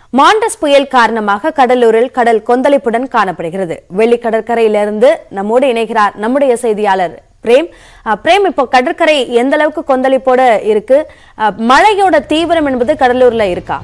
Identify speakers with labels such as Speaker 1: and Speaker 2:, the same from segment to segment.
Speaker 1: Mandous புயல் காரணமாக கடலூரில் கடல் கொந்தளிப்புடன் காணப்படுகிறது வெள்ளி கடற்கரையிலிருந்து நம்மோடு இணைகிறார் நம்முடைய செய்தியாளர் பிரேம் அஹ், பிரேம் இப்போ கடற்கரை எந்த அளவுக்கு கொந்தளிப்போட இருக்கு அஹ், மழையோட தீவிரம் என்பது கடலூர்ல இருக்கா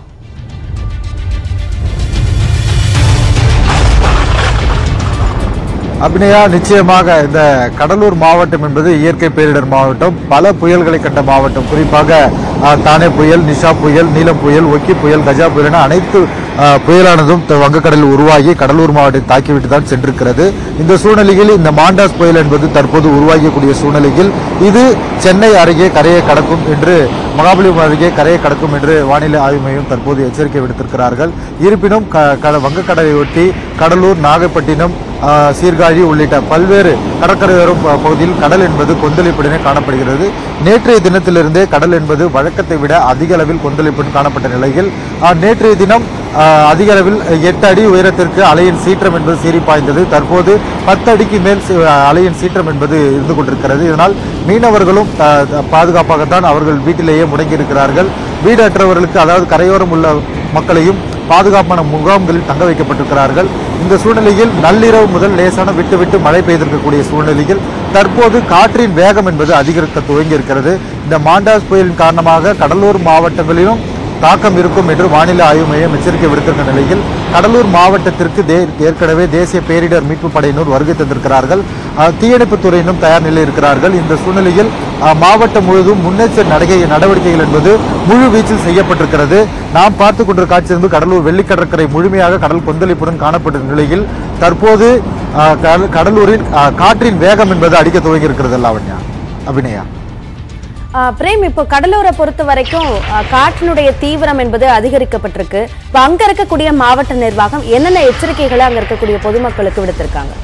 Speaker 2: அபிநயா நிச்சயமாக இந்த கடலூர் மாவட்டம் என்பது இயற்கை பேரிடர் மாவட்டம் பல புயல்களை கண்ட மாவட்டம் குறிப்பாக ஆஹ், தானே புயல் நிஷா புயல் நீலம் புயல் ஒக்கி புயல் கஜா புயல் என அனைத்து ஆஹ், புயலானதும் த- வங்கக்கடலில் உருவாகி கடலூர் மாவட்டத்தை தாக்கிவிட்டு தான் சென்றிருக்கிறது இந்த சூழ்நிலையில் இந்த மாண்டாஸ் புயல் என்பது தற்போது உருவாகக்கூடிய சூழ்நிலையில் இது சென்னை அருகே கரையை கடக்கும் என்று மகாபலிபுரம் அருகே கரையை கடக்கும் என்று வானிலை ஆய்வு மையம் தற்போது எச்சரிக்கை விடுத்திருக்கிறார்கள் இருப்பினும் க- க- வங்கக்கடலை ஒட்டி கடலூர் நாகப்பட்டினம் ஆஹ், சீர்காழி உள்ளிட்ட பல்வேறு கடற்கரையோரம் ப- பகுதியில் கடல் என்பது கொந்தளிப்புடனே காணப்படுகிறது நேற்றைய தினத்திலிருந்தே கடல் என்பது வழக்கத்தை விட அதிக அளவில் கொந்தளிப்புடன் காணப்பட்ட நிலையில் ஆஹ், நேற்றைய தினம் ஆஹ், அதிக அளவில் எட்டு அடி உயரத்திற்கு அலையின் சீற்றம் என்பது சீறி பாய்ந்தது தற்போது பத்து அடிக்கு மேல் சி- அலையின் சீற்றம் என்பது இருந்து கொண்டிருக்கிறது இதனால் மீனவர்களும் த- த- பாதுகாப்பாகத்தான் அவர்கள் வீட்டிலேயே முடங்கியிருக்கிறார்கள் வீடு அற்றவர்களுக்கு அதாவது கரையோரம் உள்ள மக்களையும் பாதுகாப்பான முகாம்களில் தங்க வைக்கப்பட்டிருக்கிறார்கள் இந்த சூழ்நிலையில் நள்ளிரவு முதல் லேசான விட்டு விட்டு மழை பெய்திருக்கக்கூடிய சூழ்நிலையில் தற்போது காற்றின் வேகம் என்பது அதிகரிக்க துவங்கி இருக்கிறது இந்த மாண்டாஸ் புயலின் காரணமாக கடலூர் மாவட்டங்களிலும் தாக்கம் இருக்கும் என்று வானிலை ஆய்வு மையம் எச்சரிக்கை விடுத்திருந்த நிலையில் கடலூர் மாவட்டத்திற்கு தே ஏற்கனவே தேசிய பேரிடர் மீட்பு படையினர் வருகை தந்திருக்கிறார்கள் அஹ், தீயணைப்புத் துறையினும் தயார் நிலையில் இருக்கிறார்கள் இந்த சூழ்நிலையில் அஹ், மாவட்டம் முழுவதும் முன்னெச்சரிக்கை நடை- நடவடிக்கைகள் என்பது முழு வீச்சில் செய்யப்பட்டிருக்கிறது நாம் பார்த்து கொண்டிருக்க காட்சி என்பது கடலூர் வெள்ளிக்கடற்கரை முழுமையாக கடல் கொந்தளிப்புடன் காணப்பட்ட நிலையில் தற்போது அஹ், கடல்- கடலூரில் அஹ், காற்றின் வேகம் என்பது அடிக்க துவங்கி இருக்கிறது லாவண்யா அபிநயா
Speaker 1: அஹ், பிரேம் இப்போ கடலூரை பொறுத்த வரைக்கும் அஹ், காற்றினுடைய தீவிரம் என்பது அதிகரிக்கப்பட்டிருக்கு இப்போ அங்க இருக்கக்கூடிய மாவட்ட நிர்வாகம் என்னென்ன எச்சரிக்கைகளை அங்க இருக்கக்கூடிய பொதுமக்களுக்கு விடுத்திருக்காங்க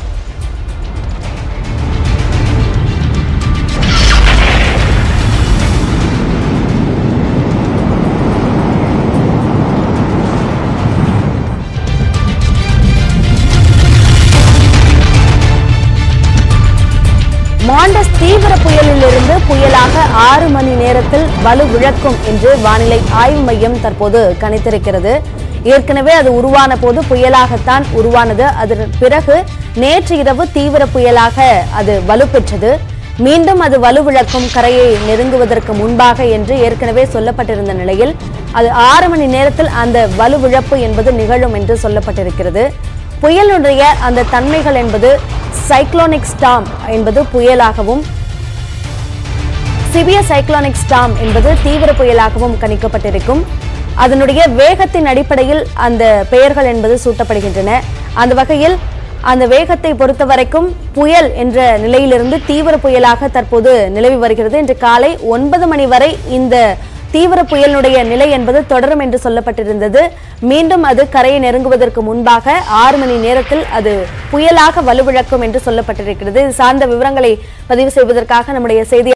Speaker 1: மாண்டஸ் தீவிர புயலிலிருந்து புயலாக ஆறு மணி நேரத்தில் வலுவிழக்கும் என்று வானிலை ஆய்வு மையம் தற்போது கணித்திருக்கிறது ஏற்கனவே அது உருவான போது புயலாகத்தான் உருவானது அதன் பிறகு நேற்று இரவு தீவிர புயலாக அது வலுப்பெற்றது மீண்டும் அது வலுவிழக்கும் கரையை நெருங்குவதற்கு முன்பாக என்று ஏற்கனவே சொல்லப்பட்டிருந்த நிலையில் அது ஆறு மணி நேரத்தில் அந்த வலுவிழப்பு என்பது நிகழும் என்று சொல்லப்பட்டிருக்கிறது புயலுடைய அந்த தன்மைகள் என்பது சைக்ளோனிக் ஸ்டாம் என்பது புயலாகவும் சிவியர் சைக்ளோனிக் ஸ்டாம் என்பது தீவிர புயலாகவும் கணிக்கப்பட்டிருக்கும் அதனுடைய வேகத்தின் அடிப்படையில் அந்த பெயர்கள் என்பது சூட்டப்படுகின்றன அந்த வகையில் அந்த வேகத்தை பொறுத்த வரைக்கும் புயல் என்ற நிலையிலிருந்து தீவிர புயலாக தற்போது நிலவி வருகிறது இன்று காலை ஒன்பது மணி வரை இந்த தீவிர புயலினுடைய நிலை என்பது தொடரும் என்று சொல்லப்பட்டிருந்தது மீண்டும் அது கரையை நெருங்குவதற்கு முன்பாக ஆறு மணி நேரத்தில் அது புயலாக வலுவிழக்கும் என்று சொல்லப்பட்டிருக்கிறது இது சார்ந்த விவரங்களை பதிவு செய்வதற்காக நம்முடைய செய்தி